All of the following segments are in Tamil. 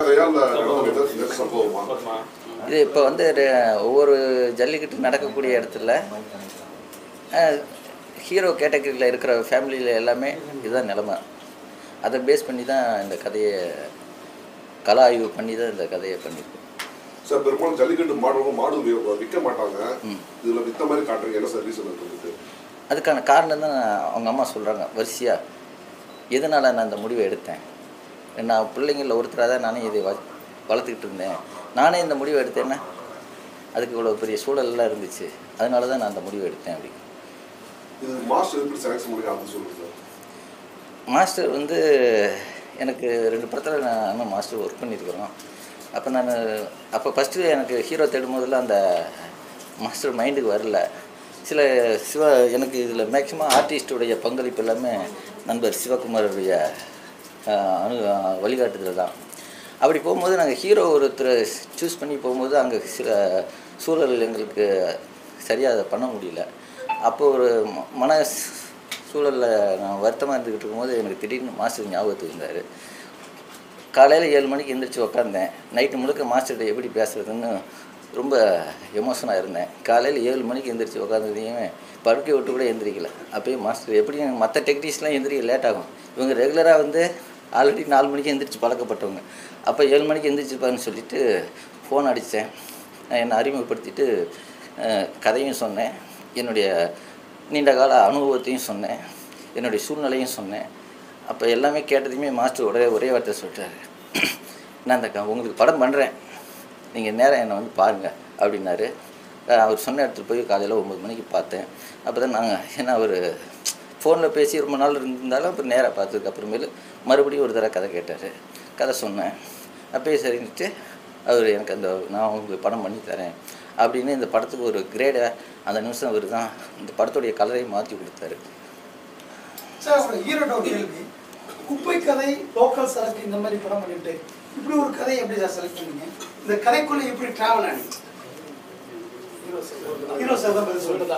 கதையா இல்ல நடந்த நிஜ சம்பவமா இது இப்போ வந்து ரெ- ஒவ்வொரு ஜல்லிக்கட்டு நடக்கக்கூடிய இடத்துல ஹீரோ கேட்டகரியில் இருக்கிற ஃபேமிலியில் எல்லாமே இதுதான் நிலமை அதை பேஸ் பண்ணி தான் இந்த கதையை கல ஆய்வு பண்ணி தான் இந்த கதையை பண்ணியிருக்கோம் சார் பெரும்பாலும் ஜல்லிக்கட்டு மாடுறவங்க மாடு வி- விற்க மாட்டாங்க இதுல வித்த மாதிரி காட்டுறீங்க என்ன சார் ரீசன் இருக்கு அதுக்கான காரணம் தான் அவங்க அம்மா சொல்கிறாங்க வரிசையாக எதனால் நான் இந்த முடிவை எடுத்தேன் நான் பிள்ளைங்களில் ஒருத்தராக தான் நானே இதை வ வளர்த்துக்கிட்டு இருந்தேன் நானே இந்த முடிவை எடுத்தேன்னா அதுக்கு இவ்வளோ பெரிய சூழல்லாம் இருந்துச்சு அதனால தான் நான் அந்த முடிவை எடுத்தேன் அப்படி இது மாஸ்டர் எப்படி செலக்ஷன் பண்ணி அது சொல்லுங்க சார் மாஸ்டர் வந்து எனக்கு ரெண்டு படத்தில் நான் இன்னும் மாஸ்டர் ஒர்க் பண்ணியிருக்கிறோம் அப்போ நான் அப்போ ஃபஸ்ட்டு எனக்கு ஹீரோ தேடும் போதெல்லாம் அந்த மாஸ்டர் மைண்டுக்கு வரல சில சிவ எனக்கு இதில் மேக்ஸிமம் ஆர்டிஸ்டுடைய பங்களிப்பு எல்லாமே நண்பர் சிவகுமாருடைய ஆஹ், அனு வழிகாட்டுதல் தான் அப்படி போகும்போது நாங்கள் ஹீரோ ஒருத்தரை சூஸ் பண்ணி போகும்போது அங்கே சில சூழல் எங்களுக்கு சரியாக அதை பண்ண முடியல அப்போ ஒரு ம- மன சூழலில் நான் வருத்தமாக இருந்துக்கிட்டு இருக்கும்போது எனக்கு திடீர்னு மாஸ்டர் ஞாபகத்துக்கு இருந்தார் காலையில் ஏழு மணிக்கு எந்திரிச்சு உக்காந்தேன் நைட்டு முழுக்க மாஸ்டர்கிட்ட எப்படி பேசுறதுன்னு ரொம்ப எமோஷனாக இருந்தேன் காலையில் ஏழு மணிக்கு எந்திரிச்சு உட்காந்துதையுமே படுக்கை விட்டு கூட எந்திரிக்கல அப்பயும் மாஸ்டர் எப்படி மற்ற டெக்னீஷியன்லாம் எந்திரிக்க லேட் ஆகும் இவங்க ரெகுலராக வந்து ஆல்ரெடி நாலு மணிக்கு எந்திரிச்சு பழக்கப்பட்டவங்க அப்போ ஏழு மணிக்கு எந்திரிச்சிருப்பாருன்னு சொல்லிட்டு ஃபோன் அடித்தேன் என்னை அறிமுகப்படுத்திட்டு அஹ், கதையும் சொன்னேன் என்னுடைய நீண்ட கால அனுபவத்தையும் சொன்னேன் என்னுடைய சூழ்நிலையும் சொன்னேன் அப்போ எல்லாமே கேட்டதையுமே மாஸ்டர் ஒரே ஒரே வார்த்தை சொல்லிட்டாரு நான் இந்த க- உங்களுக்கு படம் பண்ணுறேன் நீங்கள் நேரம் என்னை வந்து பாருங்கள் அப்படின்னாரு அஹ் அவர் சொன்ன இடத்துக்கு போய் காலையில் ஒம்பது மணிக்கு பார்த்தேன் அப்போ தான் நாங்கள் ஏன்னா அவர் ஃபோனில் பேசி ரொம்ப நாள் இருந்திருந்தாலும் அப்புறம் நேராக பார்த்ததுக்கு அப்புறமேலு மறுபடியும் ஒரு தடவை கதை கேட்டார் கதை சொன்னேன் அப்பயே சரின்ட்டு அவர் எனக்கு அந்த நான் உங்களுக்கு படம் பண்ணி தரேன் அப்படின்னு இந்த படத்துக்கு ஒரு கிரேடை அந்த நிமிஷம் அவர் தான் இந்த படத்துடைய கலரை மாற்றி கொடுத்தாரு சார் ஒரு ஹீரோட ஒரு கேள்வி குப்பை கதை லோக்கல் சரக்கு இந்த மாதிரி படம் பண்ணிட்டு இப்படி ஒரு கதையை எப்படி சார் செலக்ட் பண்ணீங்க இந்த கதைக்குள்ள எப்படி டிராவல் ஆனீங்க ஹீரோ சார் தான் பதில் சொல்லுதா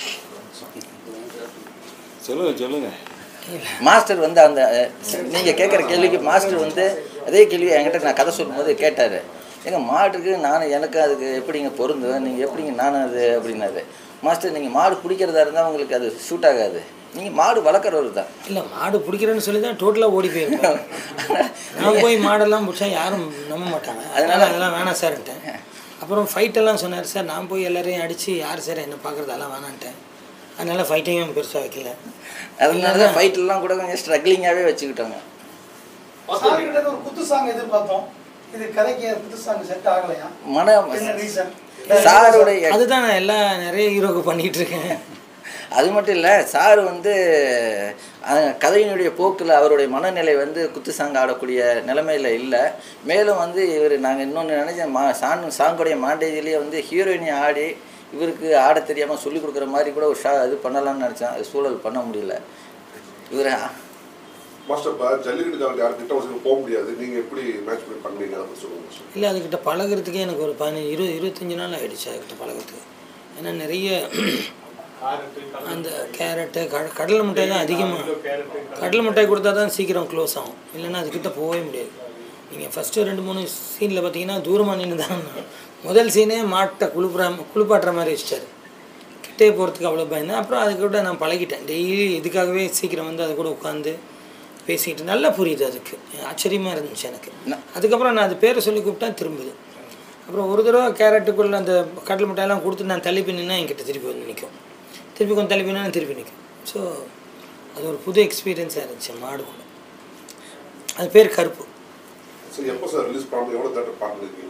சொல்லுங்க சொல்லுங்க மாஸ்டர் வந்து அந்த நீங்கள் கேட்குற கேள்விக்கு மாஸ்டர் வந்து அதே கேள்வி என்கிட்ட நான் கதை சொல்லும்போது கேட்டார் எங்கள் மாட்டுக்கு நான் எனக்கு அதுக்கு எப்படிங்க பொருந்துவேன் நீங்கள் எப்படிங்க நானும் அது அப்படின்னாரு மாஸ்டர் நீங்கள் மாடு பிடிக்கிறதா இருந்தால் உங்களுக்கு அது சூட் ஆகாது நீங்கள் மாடு வளர்க்குறவர் தான் இல்லை மாடு பிடிக்கிறேன்னு சொல்லி தான் டோட்டலாக ஓடி போயிருக்கோம் நான் போய் மாடெல்லாம் பிடிச்சா யாரும் நம்ப மாட்டாங்க அதனால அதெல்லாம் வேணாம் சார்ன்ட்டேன் அப்புறம் ஃபைட்டெல்லாம் சொன்னார் சார் நான் போய் எல்லாரையும் அடித்து யார் சார் என்ன பார்க்குறது அதெல்லாம் வேணான்ட்டேன் அதனால ஃபைட்டையும் பெருசாக வைக்கல அதனால தான் ஃபைட்டெல்லாம் கூட கொஞ்சம் ஸ்ட்ரகிளிங்காகவே வச்சுக்கிட்டாங்க சார் கிட்ட ஒரு குத்து சாங் எதிர்பார்த்தோம் இது கதைக்கு குத்து சாங் செட் ஆகலையா மன என்ன ரீசன் சாருடைய அதுதான் நான் எல்லா நிறைய ஹீரோக்கு பண்ணிகிட்டு இருக்கேன் அது மட்டும் இல்லை சார் வந்து அஹ், கதையினுடைய போக்கில் அவருடைய மனநிலை வந்து குத்து சாங் ஆடக்கூடிய நிலைமையில் இல்லை மேலும் வந்து இவர் நாங்கள் இன்னொன்று நினைச்சேன் மா சாங் சாங்குடைய மாண்டேஜ்லேயே வந்து ஹீரோயினி ஆடி இவருக்கு ஆட தெரியாமல் சொல்லி கொடுக்குற மாதிரி கூட ஒரு ஷா இது பண்ணலாம்னு நினச்சேன் அது சூழல் பண்ண முடியல இவர் மாஸ்டர் இப்போ ஜல்லிக்கட்டுக்காரங்க யாரும் திட்டம் வசதி போக முடியாது நீங்க எப்படி மேட்ச் பண்ணி பண்ணீங்க அதை பத்தி சொல்லுங்க மாஸ்டர் இல்லை அதுக்கிட்ட பழகுறதுக்கே எனக்கு ஒரு பதினஞ்சு இருபது இருபத்தஞ்சி நாள் ஆகிடுச்சு அதுக்கிட்ட பழகுறதுக்கு ஏன்னா நிறைய அந்த கேரட்டு கட கடலை மிட்டாய் தான் அதிகமாக கடலை மிட்டாய் கொடுத்தா தான் சீக்கிரம் க்ளோஸ் ஆகும் இல்லைன்னா அதுக்கிட்ட போகவே முடியாது நீங்கள் ஃபஸ்ட்டு ரெண்டு மூணு சீனில் பார்த்தீங்கன்னா தூரமாக நின்று தான் முதல் சீனே மாட்டை குளிப்புற குளிப்பாட்டுற மாதிரி வச்சிட்டாரு கிட்டே போகிறதுக்கு அவ்வளோ பயந்தேன் அப்புறம் அது கூட நான் பழகிட்டேன் டெய்லி இதுக்காகவே சீக்கிரம் வந்து அது கூட உட்காந்து பேசிக்கிட்டு நல்லா புரியுது அதுக்கு ஆச்சரியமாக இருந்துச்சு எனக்கு அதுக்கப்புறம் நான் அது பேரை சொல்லி கூப்பிட்டா திரும்புது அப்புறம் ஒரு தடவை கேரட்டுக்குள்ளே அந்த கடலை மிட்டாயெல்லாம் கொடுத்து நான் தள்ளி பின்னா என்கிட்ட திருப்பி வந்து நிற்கும் திருப்பி கொஞ்சம் தள்ளி பின்னா திருப்பி நிற்கும் ஸோ அது ஒரு புது எக்ஸ்பீரியன்ஸாக இருந்துச்சு மாடு கூட அது பேர் கருப்பு சரி எப்போ சார் ரிலீஸ் பண்ணணும் எவ்வளோ தேட்டர் பார்த்துருக்கீங்க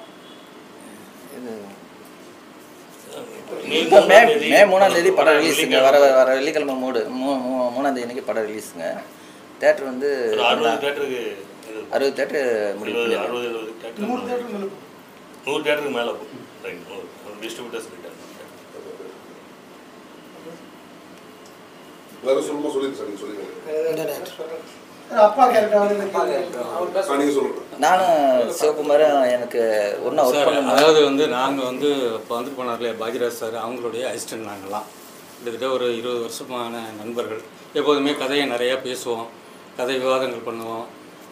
இப்போ மே மே மூணாம் தேதி படம் ரிலீஸுங்க வர வர வெள்ளிக்கிழமை மூடு மூ மூ- மூணாம் தேதி அன்னைக்கு படம் ரிலீஸுங்க தேட்டர் வந்து ஒரு அறுபது தேட்டருக்கு அறுபது தேட்டர் முடிவு எழுபது பண்ணிருக்கோம். அறுபது எழுபது தேட்டர் நூறு தேட்டர் மேல நூறு தேட்டருக்கு மேலே போகும் ரைட் நூறு டிஸ்ட்ரிபியூட்டர்ஸ் கிட்ட வேற சொல்லுமா சொல்லிடுங்க சார் நீங்க சொல்லுங்க இந்த டேரக்டர் சார், அப்பா கேரக்டர் வந்து ஆ, நீங்க சொல்லுங்க நானும் சிவகுமாரும் எனக்கு ஒன்றா ஒர்க் சார் பண்ணணும் அதாவது வந்து நாங்கள் வந்து இப்போ வந்துட்டு போனார் இல்லையா பாஜிராஜ் சார் அவங்களுடைய அசிஸ்டன்ட் நாங்கள்லாம் கிட்டத்தட்ட ஒரு இருபது வருஷமான நண்பர்கள் எப்போதுமே கதையை நிறையா பேசுவோம் கதை விவாதங்கள் பண்ணுவோம்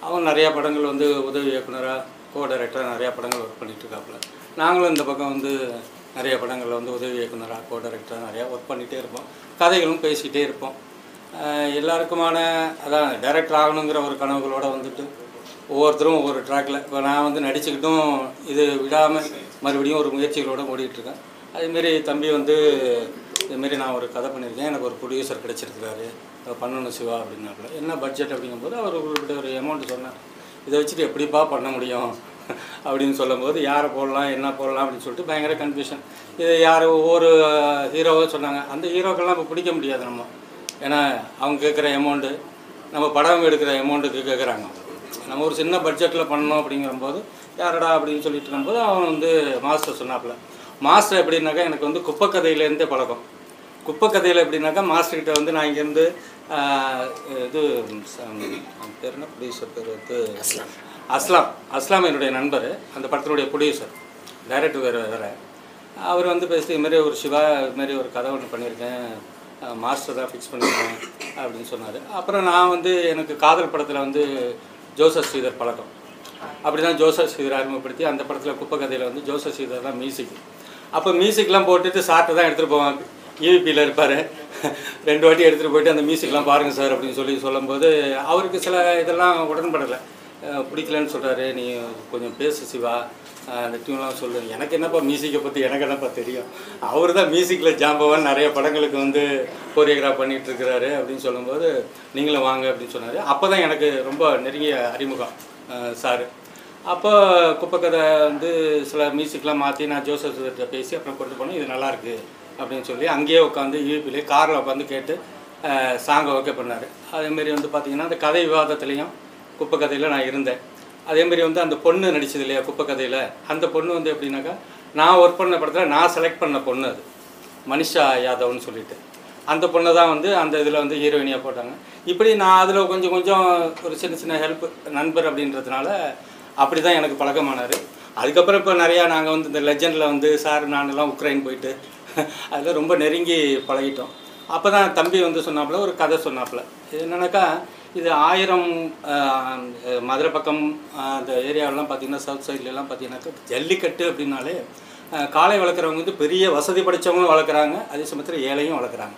அவன் நிறையா படங்கள் வந்து உதவி இயக்குனராக கோ டைரக்டராக நிறையா படங்கள் ஒர்க் பண்ணிட்டு இருக்காப்புல நாங்களும் இந்த பக்கம் வந்து நிறைய படங்களில் வந்து உதவி இயக்குனராக கோ டைரக்டராக நிறையா ஒர்க் பண்ணிகிட்டே இருப்போம் கதைகளும் பேசிக்கிட்டே இருப்போம் ஆஹ் எல்லாருக்குமான அதான் டைரக்டர் ஆகணுங்கிற ஒரு கனவுகளோட வந்துட்டு ஒவ்வொருத்தரும் ஒவ்வொரு ட்ராக்கில் இப்போ நான் வந்து நடிச்சுக்கிட்டும் இது விடாமல் மறுபடியும் ஒரு முயற்சிகளோட ஓடிட்டு இருக்கேன் அதேமாரி தம்பி வந்து இதுமாரி நான் ஒரு கதை பண்ணியிருக்கேன் எனக்கு ஒரு ப்ரொடியூசர் கிடச்சிருக்கிறாரு அதை பண்ணணும் சிவா அப்படின்னாப்புல என்ன பட்ஜெட் அப்படிங்கும்போது அவர் ஒரு குறிப்பிட்ட ஒரு அமௌண்ட் சொன்னார் இதை வச்சுட்டு எப்படிப்பா பண்ண முடியும் அப்படின்னு சொல்லும்போது யாரை போடலாம் என்ன போடலாம் அப்படின்னு சொல்லிட்டு பயங்கர கன்ஃபியூஷன் இது யார் ஒவ்வொரு ஹீரோவோ சொன்னாங்க அந்த ஹீரோக்கெல்லாம் இப்போ பிடிக்க முடியாது நம்ம ஏன்னா அவங்க கேட்குற அமௌண்ட்டு நம்ம படம் எடுக்கிற அமௌண்ட்டுக்கு கேட்குறாங்க நம்ம ஒரு சின்ன பட்ஜெட்டில் பண்ணோம் அப்படிங்கிறபோது யாரடா அப்படின்னு சொல்லிட்டு இருக்கும்போது அவன் வந்து மாஸ்டர் சொன்னாப்புல மாஸ்டர் எப்படின்னாக்கா எனக்கு வந்து குப்பைக்கதையிலேருந்தே பழக்கம் குப்பைக்கதையில் எப்படின்னாக்கா மாஸ்டர்கிட்ட வந்து நான் இங்கேருந்து ஆஹ், இது ச- அவன் பேர் என்ன ப்ரொடியூசர் பேர் வந்து அஸ்லாம் அஸ்லாம் என்னுடைய நண்பர் அந்த படத்தினுடைய ப்ரொடியூசர் டைரக்டர் வேறு வேறு அவர் வந்து பேசி இதுமாரி ஒரு சிவா இதுமாரி ஒரு கதை ஒன்று பண்ணியிருக்கேன் மாஸ்டர் தான் ஃபிக்ஸ் பண்ணியிருக்கேன் அப்படின்னு சொன்னார் அப்புறம் நான் வந்து எனக்கு காதல் படத்தில் வந்து ஜோசப் ஸ்ரீதர் பழக்கம் அப்படி தான் ஜோசப் ஸ்ரீதர் அறிமுகப்படுத்தி அந்த படத்தில் குப்பை கதையில் வந்து ஜோசப் ஸ்ரீதர் தான் மியூசிக் அப்போ மியூசிக்லாம் போட்டுட்டு சார்ட்டை தான் எடுத்துகிட்டு போவாங்க யூபியில் இருப்பார் ரெண்டு வாட்டி எடுத்துகிட்டு போயிட்டு அந்த மியூசிக்லாம் பாருங்கள் சார் அப்படின்னு சொல்லி சொல்லும்போது அவருக்கு சில இதெல்லாம் உடன்படலை அஹ் பிடிக்கலன்னு சொல்கிறாரு நீ கொஞ்சம் பேசு சிவா அஹ் அந்த டியூன்லாம் சொல்லு எனக்கு என்னப்பா மியூசிக்கை பற்றி எனக்கு என்னப்பா தெரியும் அவர் தான் மியூசிக்கில் ஜாம்பவான் நிறைய படங்களுக்கு வந்து கோரியோகிராஃப் பண்ணிகிட்டு இருக்கிறாரு அப்படின்னு சொல்லும்போது நீங்களும் வாங்க அப்படின்னு சொன்னார் அப்போ தான் எனக்கு ரொம்ப நெருங்கிய அறிமுகம் சார் அப்போ குப்பைக்கதை வந்து சில மியூசிக்லாம் மாற்றி நான் ஜோசப் கிட்ட பேசி அப்புறம் கொண்டு போனேன் இது நல்லா இருக்கு அப்படின்னு சொல்லி அங்கேயே உட்காந்து யூபிலே காரில் உட்காந்து கேட்டு சாங்கை ஓகே பண்ணார் அதேமாரி வந்து பார்த்திங்கன்னா அந்த கதை விவாதத்துலேயும் குப்பை கதையில் நான் இருந்தேன் அதேமாரி வந்து அந்த பொண்ணு நடிச்சது இல்லையா குப்பை கதையில் அந்த பொண்ணு வந்து எப்படின்னாக்கா நான் ஒர்க் பண்ண படத்தில் நான் செலக்ட் பண்ண பொண்ணு அது மனிஷா யாதவ்னு சொல்லிட்டு அந்த பொண்ணை தான் வந்து அந்த இதில் வந்து ஹீரோயினியாக போட்டாங்க இப்படி நான் அதில் கொஞ்சம் கொஞ்சம் ஒரு சின்ன சின்ன ஹெல்ப் நண்பர் அப்படின்றதுனால அப்படி தான் எனக்கு பழக்கமானார் அதுக்கப்புறம் இப்போ நிறையா நாங்கள் வந்து இந்த லெஜண்டில் வந்து சார் நானெல்லாம் உக்ரைன் போயிட்டு அதில் ரொம்ப நெருங்கி பழகிட்டோம் அப்போ தான் தம்பி வந்து சொன்னாப்புல ஒரு கதை சொன்னாப்புல இது என்னன்னாக்கா இது ஆயிரம் ஆஹ், மதுரை பக்கம் ஆஹ், அந்த ஏரியாவெல்லாம் பார்த்தீங்கன்னா சவுத் சைட்லலாம் பார்த்தீங்கன்னாக்கா ஜல்லிக்கட்டு அப்படின்னாலே ஆஹ், காளை வளர்க்குறவங்க வந்து பெரிய வசதி படைச்சவங்களும் வளர்க்குறாங்க அதே சமயத்தில் ஏழையும் வளர்க்குறாங்க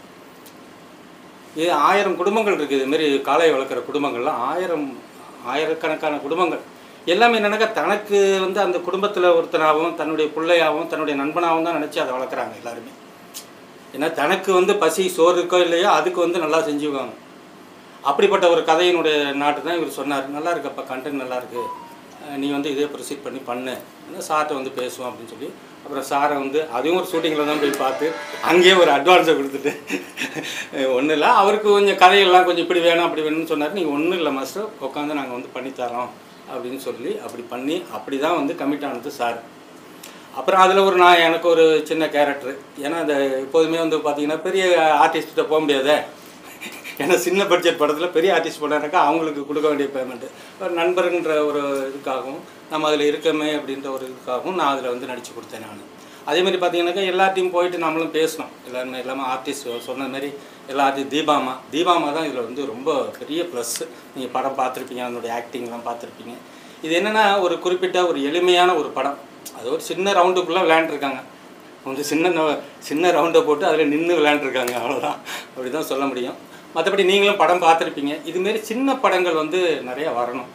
இது ஆயிரம் குடும்பங்கள் இருக்குது இதுமாரி காளை வளர்க்குற குடும்பங்கள்லாம் ஆயிரம் ஆயிரக்கணக்கான குடும்பங்கள் எல்லாமே என்னன்னாக்கா தனக்கு வந்து அந்த குடும்பத்தில் ஒருத்தனாகவும் தன்னுடைய பிள்ளையாகவும் தன்னுடைய நண்பனாகவும் தான் நினச்சி அதை வளர்க்குறாங்க எல்லாருமே ஏன்னா தனக்கு வந்து பசி சோறு இருக்கோ இல்லையோ அதுக்கு வந்து நல்லா செஞ்சுக்குவாங்க அப்படிப்பட்ட ஒரு கதையினுடைய நாட்டு தான் இவர் சொன்னார் நல்லா இருக்கப்பா கண்டென்ட் நல்லா இருக்கு அஹ் நீ வந்து இதே ப்ரொசீட் பண்ணி பண்ணு சார்ட்ட வந்து பேசுவோம் அப்படின்னு சொல்லி அப்புறம் சாரை வந்து அதையும் ஒரு ஷூட்டிங்கில் தான் போய் பார்த்து அங்கேயே ஒரு அட்வான்ஸை கொடுத்துட்டு ஒன்றும் இல்லை அவருக்கு கொஞ்சம் கதையெல்லாம் கொஞ்சம் இப்படி வேணும் அப்படி வேணும்னு சொன்னார் நீங்கள் ஒன்றும் இல்லை மாஸ்டர் உட்காந்து நாங்கள் வந்து பண்ணித்தரோம் அப்படின்னு சொல்லி அப்படி பண்ணி அப்படி தான் வந்து கமிட் ஆனது சார் அப்புறம் அதில் ஒரு நான் எனக்கு ஒரு சின்ன கேரக்டர் ஏன்னா அந்த எப்போதுமே வந்து பார்த்தீங்கன்னா பெரிய ஆர்டிஸ்ட்டை போக முடியாதே ஏன்னா சின்ன பட்ஜெட் படத்தில் பெரிய ஆர்டிஸ்ட் போனாக்கா அவங்களுக்கு கொடுக்க வேண்டிய பேமெண்ட்டு ஒரு நண்பருன்ற ஒரு இதுக்காகவும் நம்ம அதில் இருக்கமே அப்படின்ற ஒரு இதுக்காகவும் நான் அதில் வந்து நடித்து கொடுத்தேன் நான் அதேமாதிரி பார்த்தீங்கன்னாக்கா எல்லாத்தையும் போயிட்டு நம்மளும் பேசணும் எல்லாருமே எல்லாமே ஆர்டிஸ்ட் சொன்ன மாதிரி எல்லா artist- தீபாமா தீபாமா தான் இதில் வந்து ரொம்ப பெரிய ப்ளஸ் நீங்கள் படம் பார்த்துருப்பீங்க அதனுடைய ஆக்டிங்லாம் பார்த்துருப்பீங்க இது என்னென்னா ஒரு குறிப்பிட்ட ஒரு எளிமையான ஒரு படம் அது ஒரு சின்ன ரவுண்டுக்குள்ளே விளையாண்டுருக்காங்க வந்து சின்ன ந- சின்ன ரவுண்டை போட்டு அதில் நின்று விளையாண்டுருக்காங்க அவ்வளோதான் அப்படி தான் சொல்ல முடியும் மற்றபடி நீங்களும் படம் பார்த்துருப்பீங்க இதுமாரி சின்ன படங்கள் வந்து நிறைய வரணும்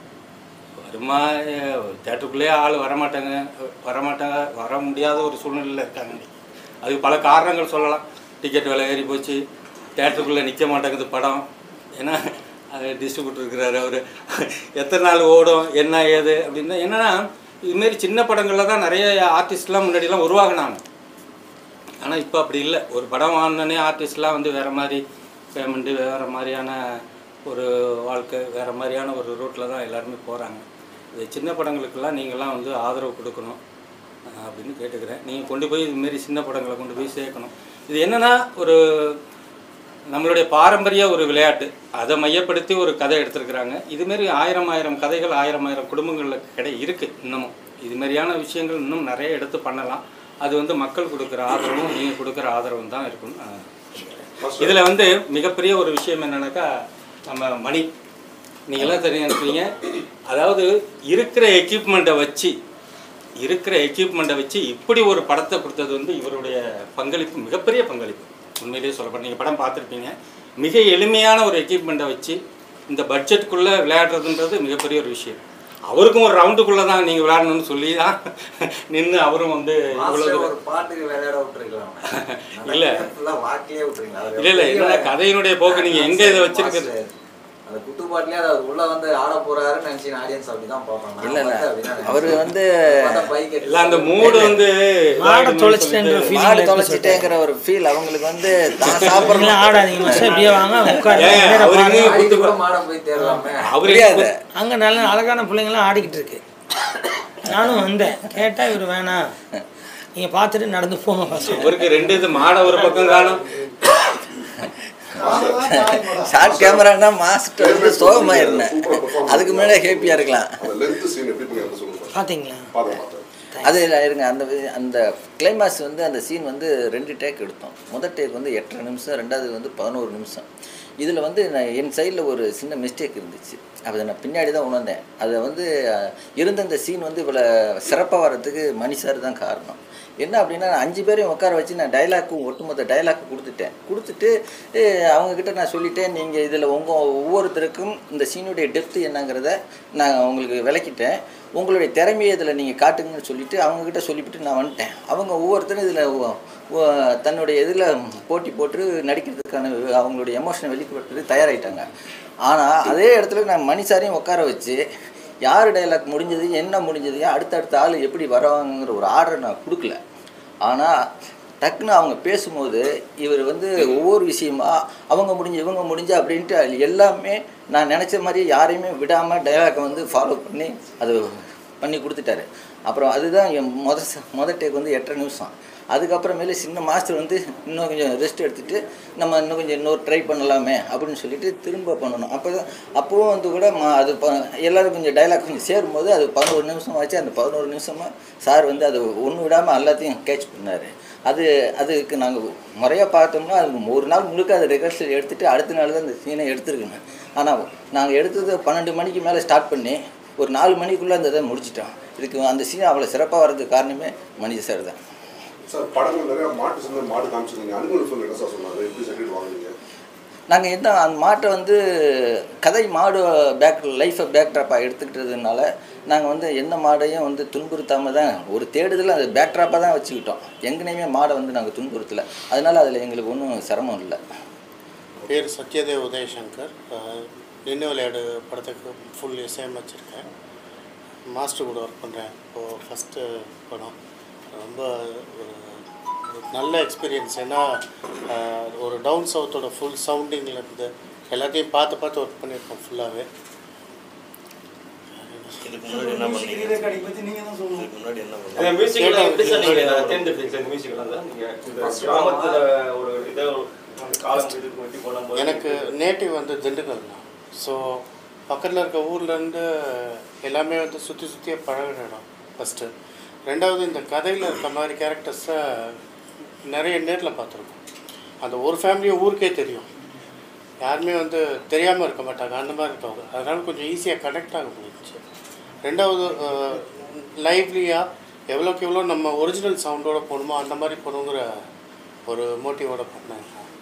வருமா தேட்டருக்குள்ளேயே ஆள் வரமாட்டாங்க வரமாட்டாங்க வர முடியாத ஒரு சூழ்நிலையில் இருக்காங்க இன்னைக்கு. அதுக்கு பல காரணங்கள் சொல்லலாம் டிக்கெட் விலை ஏறி போச்சு தேட்டருக்குள்ளே நிற்க மாட்டேங்குது படம் ஏன்னா அது டிஸ்ட்ரிபியூட்டர் இருக்கிறாரு அவர் எத்தனை நாள் ஓடும் என்ன ஏது அப்படின்னா என்னன்னா இதுமாரி சின்ன படங்களில் தான் நிறைய ஆர்டிஸ்ட்லாம் முன்னாடிலாம் உருவாகினாங்க ஆனால் இப்போ அப்படி இல்லை ஒரு படம் வாங்கினோடனே ஆர்டிஸ்ட்லாம் வந்து வேறு மாதிரி பேமெண்ட்டு வேறு மாதிரியான ஒரு வாழ்க்கை வேறு மாதிரியான ஒரு ரூட்டில் தான் எல்லாருமே போகிறாங்க இது சின்ன படங்களுக்கெல்லாம் நீங்கள்லாம் வந்து ஆதரவு கொடுக்கணும் அஹ் அப்படின்னு கேட்டுக்கிறேன் நீங்கள் கொண்டு போய் இதுமாரி சின்ன படங்களை கொண்டு போய் சேர்க்கணும் இது என்னென்னா ஒரு நம்மளுடைய பாரம்பரிய ஒரு விளையாட்டு அதை மையப்படுத்தி ஒரு கதை எடுத்திருக்கிறாங்க இதுமாரி ஆயிரம் ஆயிரம் கதைகள் ஆயிரம் ஆயிரம் குடும்பங்களில் கிடை இருக்குது இன்னமும் இதுமாரியான விஷயங்கள் இன்னும் நிறைய எடுத்து பண்ணலாம் அது வந்து மக்கள் கொடுக்குற ஆதரவும் நீங்கள் கொடுக்குற ஆதரவும் தான் இருக்கும்னு நான் சொல்றேன். இதில் வந்து மிகப்பெரிய ஒரு விஷயம் என்னன்னாக்கா நம்ம மணி நீங்களாம் தெரியும் நினைப்பீங்க அதாவது இருக்கிற எக்யூப்மெண்ட்டை வச்சு இருக்கிற எக்யூப்மெண்ட்டை வச்சு இப்படி ஒரு படத்தை கொடுத்தது வந்து இவருடைய பங்களிப்பு மிகப்பெரிய பங்களிப்பு உண்மையிலேயே சொல்லப்பட்ட நீங்கள் படம் பார்த்துருப்பீங்க மிக எளிமையான ஒரு எக்யூப்மெண்ட்டை வச்சு இந்த பட்ஜெட்டுக்குள்ளே விளையாடுறதுன்றது மிகப்பெரிய ஒரு விஷயம் அவருக்கும் ஒரு ரவுண்டுக்குள்ளே தான் நீங்கள் விளையாடணும்னு சொல்லி தான் நின்று அவரும் வந்து இவ்வளோ மாஸ்டர் தூரம் ஒரு பாட்டுக்கு விளையாட விட்டுருக்கலாம் இல்ல. ஃபுல்லாக வாக்கிலே விட்டுருங்களா அவர் இல்லை இல்லை பெரிய என்னன்னா கதையினுடைய போக்கு நீங்கள் எங்கே இதை வச்சிருக்கிறது மாஸ்டர். அந்த குத்து பாட்டுலயே அது உள்ள வந்து ஆட போறாருன்னு நினைச்சு ஆடியன்ஸ் அப்படிதான் பார்ப்பாங்க இல்ல இல்ல அவரு வந்து இல்லை அந்த மூடு வந்து மாடை தொலைச்சிட்டேன்ற feeling மாடு ல தொலைச்சிட்டேங்கிற ஒரு ஃபீல் அவங்களுக்கு வந்து தான் நீங்களாம் சாப்பிட்றோம் ஆடாதீங்க மாஸ்டர் இப்படியே வாங்க உட்காருங்க ஏன், நேரா அவரு பாருங்க. இன்னும் அடிக்க கூட மாடம் போய் தேடலாமே அவரே முடியாது அங்கே நல்ல அழகான பிள்ளைங்களாம் ஆடிக்கிட்டு இருக்கு நானும் வந்தேன் கேட்டால் இவர் வேணாம் நீங்கள் பார்த்துட்டு நடந்து போங்க ஃபஸ்ட்டு அவருக்கு ரெண்டு இது மாடை ஒரு பக்கம் காணும் ஷார்ட் கேமரானா மாஸ்டர் வந்து சோகமா இருந்தேன் அதுக்கு முன்னாடியே ஹேப்பியா இருக்கலாம் அந்த லென்த் சீன் எப்படி பண்ணி அதை சொல்லுங்க பார்த்தீங்களா பார்த்தேன் பார்த்தேன் அது இல்ல, இருங்க அந்த வி- அந்த கிளைமாக்ஸ் வந்து அந்த சீன் வந்து ரெண்டு டேக் எடுத்தோம் முதல் டேக் வந்து எட்டரை நிமிஷம் ரெண்டாவது வந்து பதினோரு நிமிஷம் இதில் வந்து நான் என் சைடில் ஒரு சின்ன மிஸ்டேக் இருந்துச்சு அதை நான் பின்னாடி தான் உணர்ந்தேன் அதை வந்து அஹ், இருந்த அந்த சீன் வந்து இவ்வளோ சிறப்பாக வர்றதுக்கு மணி சார் தான் காரணம் என்ன அப்படின்னா நான் அஞ்சு பேரையும் உட்கார வச்சு நான் டைலாக்கும் ஒட்டுமொத்த டைலாக் கொடுத்துட்டேன் கொடுத்துட்டு அஹ், அவங்கக்கிட்ட நான் சொல்லிட்டேன் நீங்கள் இதில் உங்கள் ஒவ்வொருத்தருக்கும் இந்த சீனுடைய டெப்த்து என்னங்கிறத நான் உங்களுக்கு விளக்கிட்டேன் உங்களுடைய திறமையை இதில் நீங்கள் காட்டுங்கன்னு சொல்லிட்டு அவங்கக்கிட்ட சொல்லிவிட்டு நான் வந்துட்டேன் அவங்க ஒவ்வொருத்தரும் இதில் தன்னுடைய இதில் போட்டி போட்டு நடிக்கிறதுக்கான அவங்களுடைய எமோஷனை வெளிப்படுத்துறது தயாராகிட்டாங்க ஆனால் அதே இடத்துல நான் மணிசாரையும் உட்கார வச்சு யார் டைலாக் முடிஞ்சது என்ன முடிஞ்சது அடுத்தடுத்த ஆள் எப்படி வருவாங்கங்கிற ஒரு ஆர்டர் நான் கொடுக்கல ஆனால் டக்குன்னு அவங்க பேசும்போது இவர் வந்து ஒவ்வொரு விஷயமா அவங்க முடிஞ்சு இவங்க முடிஞ்சு அப்படின்ட்டு அது எல்லாமே நான் நினச்ச மாதிரி யாரையுமே விடாமல் டைலாக்கை வந்து ஃபாலோ பண்ணி அது பண்ணி கொடுத்துட்டாரு அப்புறம் அதுதான் என் முத ச- முத டேக் வந்து எட்டரை நிமிஷம் அதுக்கப்புறமேலே சின்ன மாஸ்டர் வந்து இன்னும் கொஞ்சம் ரெஸ்ட் எடுத்துட்டு நம்ம இன்னும் கொஞ்சம் இன்னொரு ட்ரை பண்ணலாமே அப்படின்னு சொல்லிட்டு திரும்ப பண்ணணும் அப்போ தான் அப்போவும் வந்து கூட ம அது ப எல்லோரும் கொஞ்சம் டைலாக் கொஞ்சம் சேரும்போது அது பதினோரு நிமிஷம் ஆச்சு அந்த பதினோரு நிமிஷமாக சார் வந்து அது ஒன்று விடாமல் எல்லாத்தையும் கேட்ச் பண்ணார் அது அதுக்கு நாங்கள் முறையாக பார்த்தோம்னா அது ஒரு நாள் முழுக்க அது ரிஹர்சல் எடுத்துகிட்டு அடுத்த நாள் தான் அந்த சீனை எடுத்துருக்குங்க ஆனால் நாங்கள் எடுத்தது பன்னெண்டு மணிக்கு மேலே ஸ்டார்ட் பண்ணி ஒரு நாலு மணிக்குள்ளே அந்த இதை முடிச்சிட்டோம் இதுக்கு அந்த சீன் அவ்வளோ சிறப்பாக வர்றதுக்கு காரணமே மணிஜ சார் தான் சார் படங்கள் நிறைய மாட்டு சேர்ந்து மாடு காமிச்சிருந்தீங்க அனுமதி ஃபுல் என்ன சார் சொன்னாங்க எப்படி சர்டிஃபிகேட் வாங்குனீங்க நாங்கள் என்ன அந்த மாட்டை வந்து கதை மாடு பேக் லைஃப்பை பேக் ட்ராப்பாக எடுத்துக்கிட்டதுனால நாங்கள் வந்து எந்த மாடையும் வந்து துன்புறுத்தாமல் தான் ஒரு தேடுதல் அது பேக் ட்ராப்பாக தான் வச்சுக்கிட்டோம் எங்கனையுமே மாடை வந்து நாங்கள் துன்புறுத்தலை அதனால அதில் எங்களுக்கு ஒன்றும் சிரமம் இல்லை பேர் சத்யதேவ் உதயசங்கர் அஹ், நின்று விளையாடு படத்துக்கு ஃபுல் இசையமைச்சிருக்கேன் மாஸ்டர் கூட ஒர்க் பண்ணுறேன் இப்போது ஃபஸ்ட்டு படம் ரொம்ப ஒரு ஒரு நல்ல எக்ஸ்பீரியன்ஸ் ஏன்னா அஹ், ஒரு டவுன் சவுத்தோட ஃபுல் சவுண்டிங்கில் இருந்து எல்லாத்தையும் பார்த்து பார்த்து ஒர்க் பண்ணியிருக்கோம் ஃபுல்லாகவே இதுக்கு முன்னாடி என்ன பண்ணீங்க ரெக்கார்டிங் பற்றி நீங்கள் தான் சொல்லணும் இதுக்கு முன்னாடி என்ன அந்த பண்ணீங்க music எல்லாம் எப்படி சார் நீங்க தேர்ந்தெடுத்தீங்க இந்த மியூசிக்லாம் தான் நீங்கள் இந்த கிராமத்தில் ஒரு இதை அந்த காலம் இதுக்கு வெட்டி போடும்போது எனக்கு நேட்டிவ் வந்து திண்டுக்கல் தான் ஸோ பக்கத்தில் இருக்க ஊர்லேருந்து எல்லாமே வந்து சுற்றி சுற்றியே பழகின இடம் ஃபஸ்ட்டு ரெண்டாவது இந்த கதையில் இருக்க மாதிரி கேரக்டர்ஸை நிறைய நேரில் பார்த்துருக்கோம் அந்த ஒரு ஃபேமிலியை ஊருக்கே தெரியும் யாருமே வந்து தெரியாமல் இருக்க மாட்டாங்க அந்த மாதிரி இருக்கவங்க அதனால கொஞ்சம் ஈஸியாக கனெக்ட் ஆக முடிஞ்சுச்சு ரெண்டாவது லைவ்லியாக எவ்வளோக்கு எவ்வளோ நம்ம ஒரிஜினல் சவுண்டோட போகணுமோ அந்த மாதிரி போகணுங்கிற ஒரு மோட்டிவோட பண்ணேன்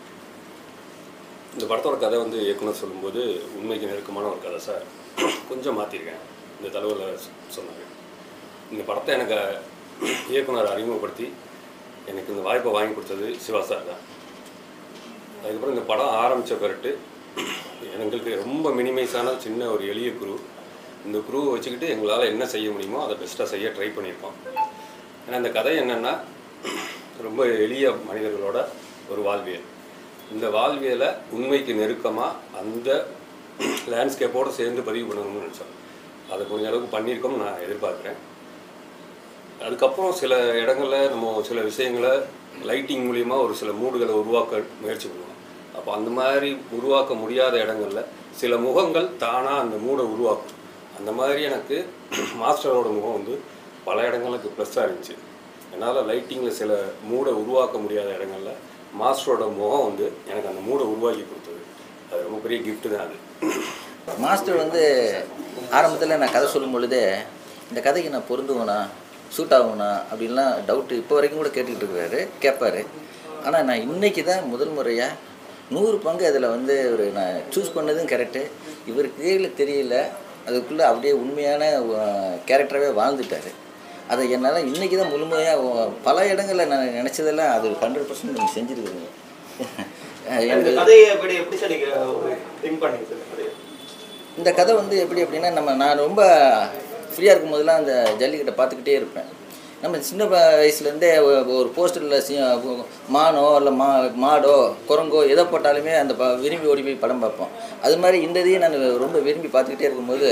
இந்த படத்தோட கதை வந்து இயக்குனர் சொல்லும்போது உண்மைக்கு நெருக்கமான ஒரு கதை சார் கொஞ்சம் மாற்றிருக்கேன் இந்த தலைவரில் சொன்னாங்க இந்த படத்தை எனக்கு இயக்குனர் அறிமுகப்படுத்தி எனக்கு இந்த வாய்ப்பை வாங்கி கொடுத்தது சிவா சார் தான் அதுக்கப்புறம் இந்த படம் ஆரம்பித்த பிறகு எங்களுக்கு ரொம்ப மினிமைஸான சின்ன ஒரு எளிய குரு இந்த குருவை வச்சுக்கிட்டு எங்களால் என்ன செய்ய முடியுமோ அதை பெஸ்ட்டாக செய்ய ட்ரை பண்ணியிருக்கோம் ஏன்னா இந்த கதை என்னென்னா ரொம்ப எளிய மனிதர்களோட ஒரு வாழ்வியல் இந்த வாழ்வியலை உண்மைக்கு நெருக்கமாக அந்த லேண்ட்ஸ்கேப்போடு சேர்ந்து பதிவு பண்ணணும்னு நினச்சோம் அதை கொஞ்சம் அளவுக்கு பண்ணியிருக்கோம் நான் எதிர்பார்க்குறேன் அதுக்கப்புறம் சில இடங்கள்ல நம்ம சில விஷயங்களை லைட்டிங் மூலியமாக ஒரு சில மூடுகளை உருவாக்க முயற்சி பண்ணுவோம் அப்போ அந்த மாதிரி உருவாக்க முடியாத இடங்கள்ல சில முகங்கள் தானாக அந்த மூடை உருவாக்கும் அந்த மாதிரி எனக்கு மாஸ்டரோட முகம் வந்து பல இடங்களுக்கு ப்ளஸ்ஸாக இருந்துச்சு என்னால் லைட்டிங்கில் சில மூடை உருவாக்க முடியாத இடங்கள்ல மாஸ்டரோட முகம் வந்து எனக்கு அந்த மூடை உருவாக்கி கொடுத்தது அது ரொம்ப பெரிய gift தான் அது மாஸ்டர் வந்து ஆரம்பத்தில் நான் கதை சொல்லும் பொழுதே இந்த கதைக்கு நான் பொருந்துவேனா சூட் ஆகும்னா அப்படின்லாம் டவுட்டு இப்போ வரைக்கும் கூட கேட்டுக்கிட்டு இருக்கிறாரு கேட்பாரு ஆனால் நான் இன்னைக்கு தான் முதல் முறையாக நூறு பங்கு அதில் வந்து ஒரு நான் சூஸ் பண்ணதும் கரெக்டு இவர் கீழே தெரியல அதுக்குள்ளே அப்படியே உண்மையான கேரக்டராகவே வாழ்ந்துட்டார் அதை என்னால் இன்றைக்கி தான் முழுமையாக பல இடங்களில் நான் நினச்சதெல்லாம் அது ஒரு ஹண்ட்ரட் பர்சன்ட் நீங்கள் செஞ்சுருக்குறீங்க இந்த எனக்கு கதையை எப்படி எப்படி சார் நீங்க திங்க் பண்ணீங்க சார் இந்த கதையை இந்த கதை வந்து எப்படி அப்படின்னா நம்ம நான் ரொம்ப ஃப்ரீயாக இருக்கும் போதெல்லாம் அந்த ஜல்லிக்கட்டை பார்த்துக்கிட்டே இருப்பேன் நம்ம சின்ன வ- வயசுலேருந்தே ஒ- ஒரு போஸ்டரில் மானோ இல்லை மா மாடோ குரங்கோ எதை போட்டாலுமே அந்த ப விரும்பி ஓடி போய் படம் பார்ப்போம் அது மாதிரி இந்த இதையும் நான் ரொம்ப விரும்பி பார்த்துக்கிட்டே இருக்கும்போது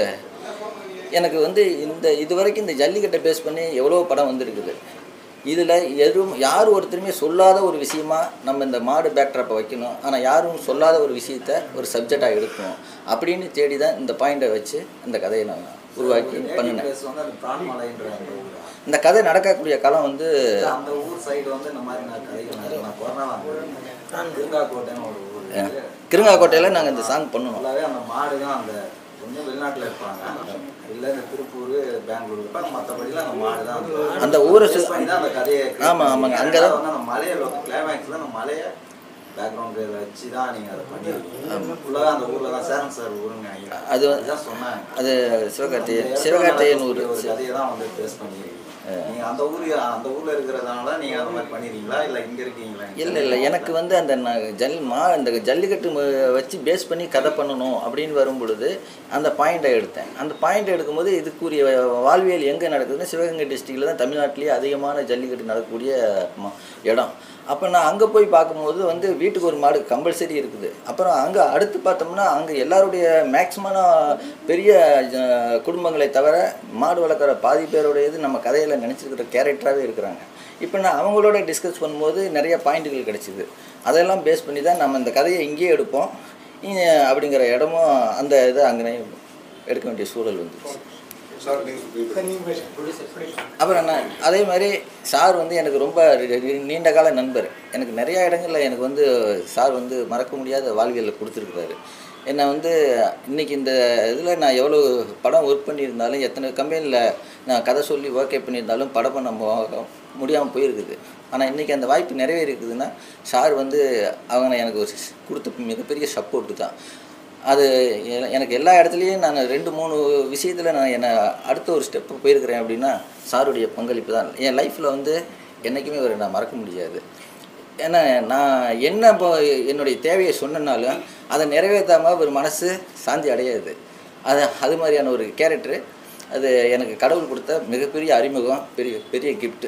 எனக்கு வந்து இந்த இது வரைக்கும் இந்த ஜல்லிக்கட்டை பேஸ் பண்ணி எவ்வளோ படம் வந்திருக்குது இதில் எதுவும் யார் ஒருத்தருமே சொல்லாத ஒரு விஷயமா நம்ம இந்த மாடு பேக்ட்ராப்பை வைக்கணும் ஆனால் யாரும் சொல்லாத ஒரு விஷயத்த ஒரு சப்ஜெக்டாக எடுக்கணும் அப்படின்னு தேடி தான் இந்த பாயிண்டை வச்சு இந்த கதையை நான் உருவாக்கி பண்ணினேன் வந்து அந்த பிரான்மலைன்ற அந்த ஊர் இந்த கதை நடக்கக்கூடிய காலம் வந்து அந்த ஊர் சைடு வந்து இந்த மாதிரி நான் கதைகள் நிறைய நான் கொரோனா வந்தேன் திருங்காக்கோட்டைன்னு ஒரு ஊர் இருக்கு. கிருங்காக்கோட்டையில் நாங்கள் இந்த சாங் பண்ணணும் ஃபுல்லாகவே அந்த மாடு தான் அந்த கொஞ்சம் வெளிநாட்டில் இருப்பாங்க இல்லை இந்த திருப்பூர் பெங்களூர் இருப்பாங்க மற்றபடிலாம் அந்த மாடு தான் அந்த அந்த ஊரை சு- base பண்ணி தான் அந்த கதையை create ஆமா, ஆமாங்க. பண்ணிருக்கீங்க. அங்கதான் அதாவது வந்து அந்த மலையை கிளைமேக்ஸில் அந்த மலையை பேக்ரவுண்டு வச்சு தான் நீங்கள் அதை பண்ணிருக்கீங்க ஃபுல்லாக அந்த ஊரில் தான் சேரன் சார் ஊருன்னு நினைக்கிறேன் அது வந்து- அதுதான் சொன்னாங்க அது சிவகார்த்திகேயன் சிவகார்த்திகேயன் ஊர் ஒரு கதையை தான் வந்து பேஸ் பண்ணிருக்கீங்க நீங்க அந்த ஊரு அந்த ஊர்ல இருக்கிறதுனால நீங்க அந்த மாதிரி பண்ணிருக்கீங்களா இல்ல இங்க இருக்கீங்களா இல்லை இல்லை எனக்கு வந்து அந்த நான் ஜல் மா அந்த ஜல்லிக்கட்டு ம- வச்சு பேஸ் பண்ணி கதை பண்ணணும் அப்படின்னு வரும் பொழுது அந்த பாயிண்டை எடுத்தேன் அந்த பாயிண்ட் எடுக்கும்போது இதுக்குரிய வாழ்வியல் எங்கே நடக்குதுன்னா சிவகங்கை டிஸ்ட்ரிக்டில் தான் தமிழ்நாட்டிலேயே அதிகமான ஜல்லிக்கட்டு நடக்கக்கூடிய ம- இடம் அப்போ நான் அங்கே போய் பார்க்கும்போது வந்து வீட்டுக்கு ஒரு மாடு கம்பல்சரி இருக்குது அப்புறம் அங்கே அடுத்து பார்த்தோம்னா அங்கே எல்லாருடைய மேக்ஸிமான பெரிய அஹ், குடும்பங்களை தவிர மாடு வளர்க்குற பாதி பேருடைய இது நம்ம கதையில் நினச்சிருக்கிற கேரக்டராகவே இருக்கிறாங்க இப்போ நான் அவங்களோட டிஸ்கஸ் பண்ணும்போது நிறைய பாயிண்ட்டுகள் கிடச்சிது அதெல்லாம் பேஸ் பண்ணி தான் நம்ம இந்த கதையை இங்கேயே எடுப்போம் இங்க அப்படிங்கிற இடமும் அந்த இதை அங்கே எடுக்க வேண்டிய சூழல் வந்துச்சு சார் நீங்கள் அப்புறம் நான் அதே மாதிரி சார் வந்து எனக்கு ரொம்ப ரி- ரி- நீண்ட கால நண்பர் எனக்கு நிறையா இடங்களில் எனக்கு வந்து சார் வந்து மறக்க முடியாத வாழ்வியலில் கொடுத்துருக்குறாரு என்னை வந்து இன்னைக்கு இந்த இதில் நான் எவ்வளோ படம் ஒர்க் பண்ணியிருந்தாலும் எத்தனை கம்பெனியில் நான் கதை சொல்லி ஓகே பண்ணியிருந்தாலும் படம் பண்ண முடியாமல் போயிருக்குது ஆனால் இன்றைக்கி அந்த வாய்ப்பு நிறைவேறிருக்குதுன்னா சார் வந்து அவங்க எனக்கு ஒரு கொடுத்த மிகப்பெரிய சப்போர்ட்டு தான் அது எ- எனக்கு எல்லா இடத்துலையும் நான் ரெண்டு மூணு விஷயத்தில் நான் என்னை அடுத்த ஒரு ஸ்டெப்பு போயிருக்கிறேன் அப்படின்னா சாருடைய பங்களிப்பு தான் என் லைஃப்பில் வந்து என்றைக்குமே ஒரு நான் மறக்க முடியாது ஏன்னா நான் என்ன இப்போ என்னுடைய தேவையை சொன்னனாலும் அதை நிறைவேற்றாமல் ஒரு மனசு சாந்தி அடையாது அது அது மாதிரியான ஒரு கேரக்டரு அது எனக்கு கடவுள் கொடுத்த மிகப்பெரிய அறிமுகம் பெரிய பெரிய கிஃப்ட்டு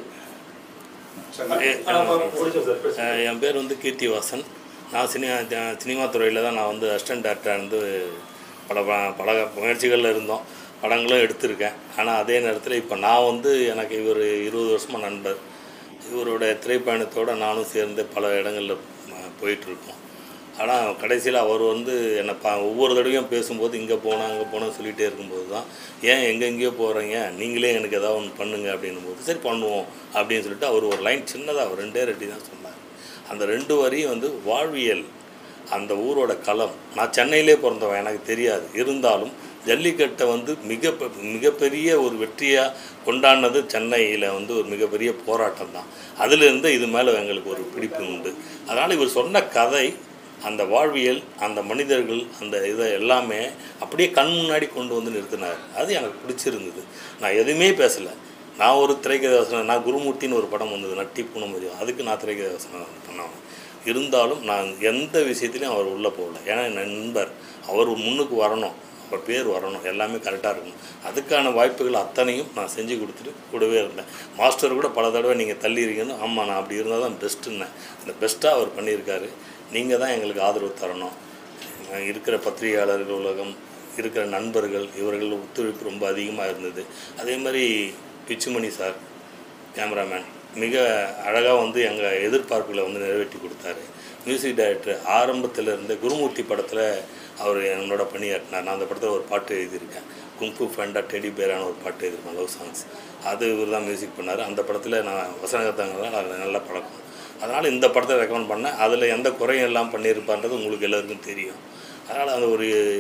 பிடிச்சோம் சார் பேசுங்க. அஹ் என் பேர் வந்து கீர்த்திவாசன் நான் சினிமா த- சினிமா துறையில் தான் நான் வந்து அசிஸ்டன்ட் டேரக்டராக இருந்து பல ப- பல முயற்சிகளில் இருந்தோம் படங்களும் எடுத்திருக்கேன் ஆனால் அதே நேரத்தில் இப்போ நான் வந்து எனக்கு இவர் இருபது வருஷமாக நண்பர் இவருடைய திரைப்பயணத்தோடு நானும் சேர்ந்து பல இடங்களில் போயிட்டுருக்கோம் ஆனால் கடைசியில் அவர் வந்து என்னை பா ஒவ்வொரு தடவையும் பேசும்போது இங்கே போனோம் அங்கே போனோம் சொல்லிகிட்டே இருக்கும்போது தான் ஏன் எங்கே எங்கேயோ போகிறீங்க நீங்களே எனக்கு ஏதாவது ஒன்று பண்ணுங்க அப்படின்னும் போது சரி பண்ணுவோம் அப்படின்னு சொல்லிட்டு அவர் ஒரு லைன் சின்னதாக ஒரு ரெண்டே ரெட்டி தான் சொன்னார் அந்த ரெண்டு வரியும் வந்து வாழ்வியல் அந்த ஊரோட களம் நான் சென்னையிலே பிறந்தவன் எனக்கு தெரியாது இருந்தாலும் ஜல்லிக்கட்டை வந்து மிக பெ- மிகப்பெரிய ஒரு வெற்றியாக கொண்டாடினது சென்னையில் வந்து ஒரு மிகப்பெரிய போராட்டம் தான் அதிலிருந்து இது மேலே எங்களுக்கு ஒரு பிடிப்பு உண்டு அதனால் இவர் சொன்ன கதை அந்த வாழ்வியல் அந்த மனிதர்கள் அந்த இதை எல்லாமே அப்படியே கண் முன்னாடி கொண்டு வந்து நிறுத்தினார் அது எனக்கு பிடிச்சிருந்தது நான் எதுவுமே பேசலை நான் ஒரு திரைக்கதை வசனம் நான் குருமூர்த்தின்னு ஒரு படம் வந்தது நட்டி பூனமதி அதுக்கு நான் திரைக்கதை வசனம் பண்ணேன் இருந்தாலும் நான் எந்த விஷயத்துலையும் அவர் உள்ளே போகல ஏன்னா என் நண்பர் அவர் முன்னுக்கு வரணும் அவர் பேர் வரணும் எல்லாமே கரெக்டாக இருக்கணும் அதுக்கான வாய்ப்புகள் அத்தனையும் நான் செஞ்சு கொடுத்துட்டு கூடவே இருந்தேன் மாஸ்டர் கூட பல தடவை நீங்கள் தள்ளிடுறீங்கன்னு ஆமாம் நான் அப்படி இருந்தால் தான் பெஸ்ட்டுன்னேன் அந்த பெஸ்ட்டாக அவர் பண்ணியிருக்காரு நீங்கள் தான் எங்களுக்கு ஆதரவு தரணும் அஹ் இருக்கிற பத்திரிகையாளர்கள் உலகம் இருக்கிற நண்பர்கள் இவர்கள் ஒத்துழைப்பு ரொம்ப அதிகமாக இருந்தது அதே மாதிரி பிச்சுமணி சார் கேமராமேன் மிக அழகாக வந்து எங்கள் எதிர்பார்ப்புகளை வந்து நிறைவேற்றி கொடுத்தாரு மியூசிக் டைரக்டர் ஆரம்பத்தில் இருந்த குருமூர்த்தி படத்தில் அவர் என்னோட பணியாற்றினார் நான் அந்த படத்தில் ஒரு பாட்டு எழுதியிருக்கேன் குங்ஃபு ஃபண்டா டெடி பேரான ஒரு பாட்டு எழுதியிருப்பேன் லவ் சாங்ஸ் அது இவர் தான் மியூசிக் பண்ணார் அந்த படத்தில் நான் வசனகத்தாங்க அதில் நல்ல பழக்கம் அதனால் இந்த படத்தை ரெக்கமெண்ட் பண்ணேன் அதில் எந்த குறையும் எல்லாம் பண்ணியிருப்பான்றது உங்களுக்கு எல்லாருக்கும் தெரியும் அதனால் அந்த ஒரு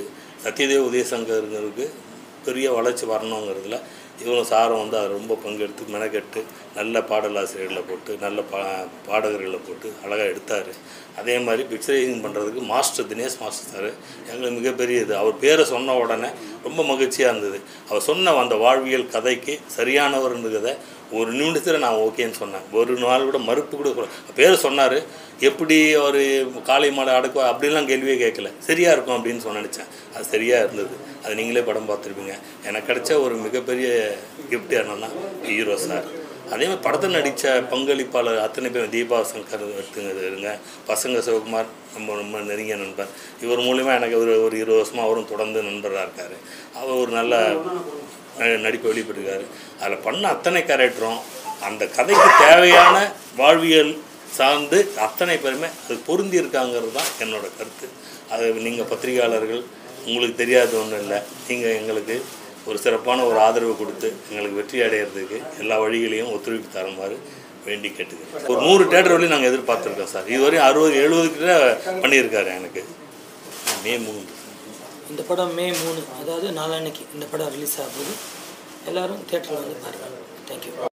சத்யதேவ் உதயசங்கருங்கிறதுக்கு பெரிய வளர்ச்சி வரணுங்கிறதுல இவரும் சாரும் வந்து அதை ரொம்ப பங்கெடுத்து மெனக்கெட்டு நல்ல பாடலாசிரியர்களை போட்டு நல்ல பா பாடகர்களை போட்டு அழகாக எடுத்தார் அதே மாதிரி பிக்சரைசிங் பண்ணுறதுக்கு மாஸ்டர் தினேஷ் மாஸ்டர் சார் எங்களுக்கு மிகப்பெரிய இது அவர் பேரை சொன்ன உடனே ரொம்ப மகிழ்ச்சியாக இருந்தது அவர் சொன்ன அந்த வாழ்வியல் கதைக்கு சரியானவர்ன்றதை ஒரு நிமிடத்தில் நான் ஓகேன்னு சொன்னேன் ஒரு நாள் கூட மறுப்பு கூட சொல்ல பேர் சொன்னார் எப்படி அவர் காளை மாடு அடக்குவா அப்படிலாம் கேள்வியே கேட்கல சரியாக இருக்கும் அப்படின்னு சொன்ன நினச்சேன் அது சரியாக இருந்தது அது நீங்களே படம் பார்த்துருப்பீங்க எனக்கு கிடைச்ச ஒரு மிகப்பெரிய கிஃப்ட் என்னன்னா ஹீரோ சார் அதே மாதிரி படத்தில் நடித்த பங்களிப்பாளர் அத்தனை பேர் தீபா சங்கர் எடுத்துங்க இருங்க பசங்க சிவகுமார் நம்ம ரொம்ப நெருங்கிய நண்பர் இவர் மூலிமா எனக்கு ஒரு ஒரு இருபது வருஷமாக அவரும் தொடர்ந்து நண்பராக இருக்கார் அவர் ஒரு நல்ல ந- நடிப்பை வெளிப்பட்டிருக்காரு அதில் பண்ண அத்தனை கேரக்டரும் அந்த கதைக்கு தேவையான வாழ்வியல் சார்ந்து அத்தனை பேருமே அது பொருந்தி இருக்காங்கிறது தான் என்னோட கருத்து அது நீங்கள் பத்திரிகையாளர்கள் உங்களுக்கு தெரியாத ஒன்றும் இல்லை நீங்கள் எங்களுக்கு ஒரு சிறப்பான ஒரு ஆதரவு கொடுத்து எங்களுக்கு வெற்றி அடையிறதுக்கு எல்லா வழிகளையும் ஒத்துழைப்பு தருமாறு வேண்டி கேட்டுக்கிறேன் ஒரு நூறு தேட்டர் வரையும் நாங்கள் எதிர்பார்த்துருக்கோம் சார் இதுவரையும் அறுபது எழுபது கிட்ட பண்ணியிருக்காரு எனக்கு மே மூணு இந்த படம் மே மூணு அதாவது நாளான்னைக்கு இந்த படம் ரிலீஸ் ஆகுது எல்லாரும் தேட்டரில் வந்து பாருங்கள் தேங்க்யூ